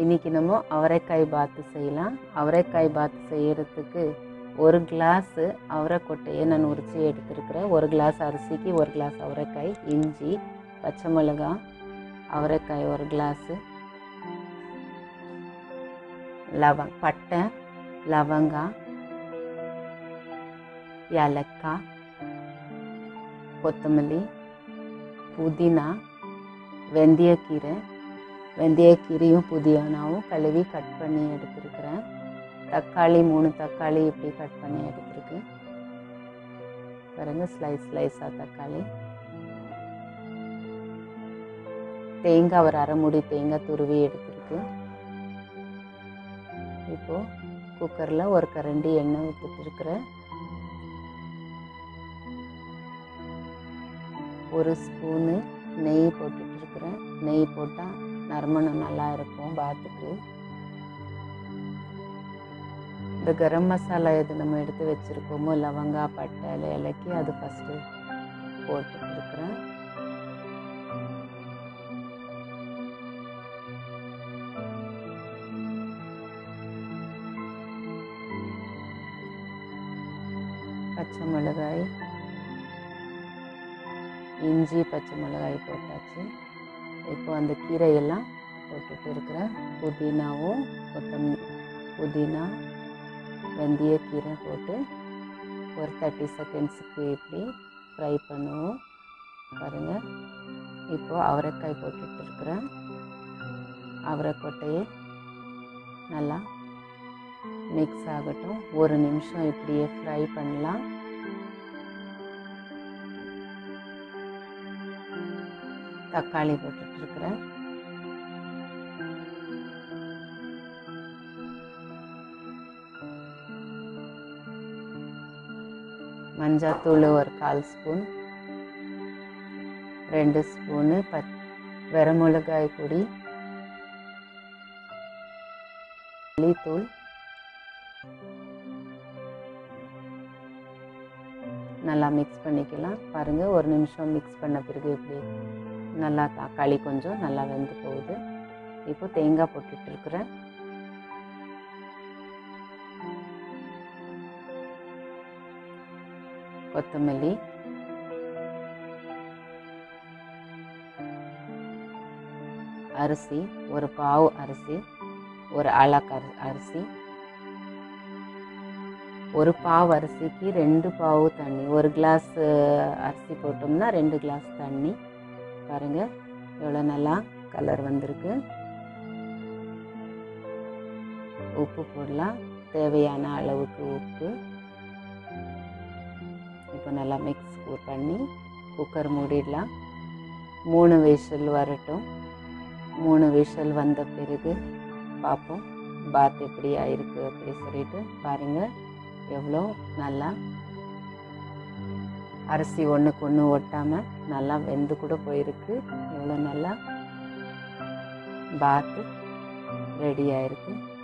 இன்றைக்கி நம்ம அவரைக்காய் பாத்து செய்யலாம் அவரைக்காய் பாத்து செய்கிறதுக்கு ஒரு கிளாஸு அவரைக்கொட்டையை நான் உரித்து எடுத்துருக்கிறேன் ஒரு கிளாஸ் அரிசிக்கு ஒரு கிளாஸ் அவரைக்காய் இஞ்சி பச்சை மிளகாய் அவரைக்காய் ஒரு கிளாஸு லவங் பட்டை லவங்காய் ஏலக்காய் கொத்தமல்லி புதினா வெந்தயக்கீரை வெந்தயக்கீரையும் புதினாவும் கழுவி கட் பண்ணி எடுத்துருக்கிறேன் தக்காளி மூணு தக்காளி இப்படி கட் பண்ணி எடுத்துருக்கு பாருங்க ஸ்லைஸ் ஸ்லைஸாக தக்காளி தேங்காய் ஒரு அரை மூடி தேங்காய் துருவி எடுத்துருக்கு இப்போ குக்கரில் ஒரு கரண்டி எண்ணெய் ஊற்றிட்டு இருக்கிறேன் ஒரு ஸ்பூனு நெய் போட்டுட்டு இருக்கிறேன் நெய் போட்டால் நறுமணம் நல்லா இருக்கும் பாத்துக்கு இந்த கரம் மசாலா எது நம்ம எடுத்து வச்சுருக்கோமோ லவங்கா பட்டை இலக்கி அது ஃபஸ்ட்டு போட்டுட்டு இருக்கிறேன் பச்சை மிளகாய் இஞ்சி பச்சை மிளகாய் போட்டாச்சு இப்போ அந்த கீரையெல்லாம் போட்டுட்டு இருக்கிறேன் புதினாவும் கொத்தம் புதினா வெந்தயக்கீரை போட்டு ஒரு தேர்ட்டி செகண்ட்ஸுக்கு இப்படி ஃப்ரை பண்ணுவோம் பாருங்கள் இப்போது அவரைக்காய் போட்டுட்டு இருக்கிறேன் அவரைக்கொட்டையை நல்லா மிக்ஸ் ஆகட்டும் ஒரு நிமிஷம் இப்படியே ஃப்ரை பண்ணலாம் தக்காளி போட்டுட்டு இருக்கிறேன் மஞ்சாத்தூள் ஒரு கால் ஸ்பூன் ரெண்டு ஸ்பூனு பச் வெரமிளகாய் பொடி மல்லித்தூள் நல்லா மிக்ஸ் பண்ணிக்கலாம் பாருங்கள் ஒரு நிமிஷம் மிக்ஸ் பண்ண பிறகு இப்படி நல்லா தக்காளி கொஞ்சம் நல்லா வெந்து போகுது இப்போ தேங்காய் போட்டுட்டு இருக்கிறேன் கொத்தமல்லி அரிசி ஒரு பாவு அரிசி ஒரு அலக் அரி அரிசி ஒரு பாவு அரிசிக்கு ரெண்டு பாவு தண்ணி ஒரு கிளாஸ் அரிசி போட்டோம்னா ரெண்டு கிளாஸ் தண்ணி பாருங்கள் எவ்வளோ நல்லா கலர் வந்திருக்கு உப்பு போடலாம் தேவையான அளவுக்கு உப்பு இப்போ நல்லா மிக்ஸ் பண்ணி குக்கர் மூடிடலாம் மூணு விசில் வரட்டும் மூணு விசில் வந்த பிறகு பார்ப்போம் பாத் எப்படி ஆயிருக்கு அப்படி சொல்லிட்டு பாருங்கள் எவ்வளோ நல்லா அரிசி ஒன்றுக்கு ஒன்று ஒட்டாமல் நல்லா வெந்து கூட போயிருக்கு எவ்வளோ நல்லா பாத்து ரெடி ஆயிருக்கு